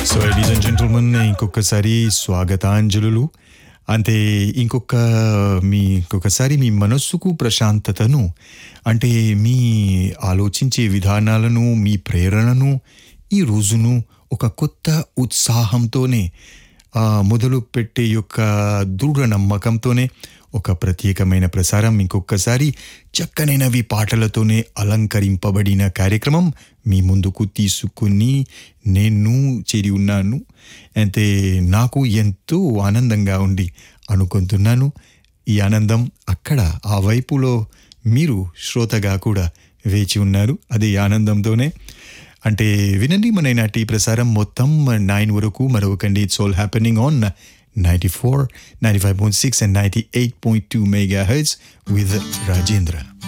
so ladies and gentlemen ఇంకొకసారి స్వాగతాంజలులు అంటే ఇంకొక మీ ఇంకొకసారి మీ మనస్సుకు ప్రశాంతతను అంటే మీ ఆలోచించే విధానాలను మీ ప్రేరణను ఈ రోజును ఒక కొత్త ఉత్సాహంతోనే ఆ, మొదలు పెట్టే యొక్క దృఢ నమ్మకంతోనే ఒక ప్రత్యేకమైన ప్రసారం ఇంకొకసారి చక్కనైనవి పాటలతోనే అలంకరింపబడిన కార్యక్రమం మీ ముందుకు తీసుకుని నేను చేరి ఉన్నాను అయితే నాకు ఎంతో ఆనందంగా ఉండి అనుకుంటున్నాను ఈ ఆనందం అక్కడ ఆ వైపులో మీరు శ్రోతగా కూడా వేచి ఉన్నారు అదే ఆనందంతోనే అంటే వినండి మన నాటి ప్రసారం మొత్తం నైన్ వరకు మరొకండి it's all happening on ninety four ninety five point six and ninety eight point two mega heads with Rajendra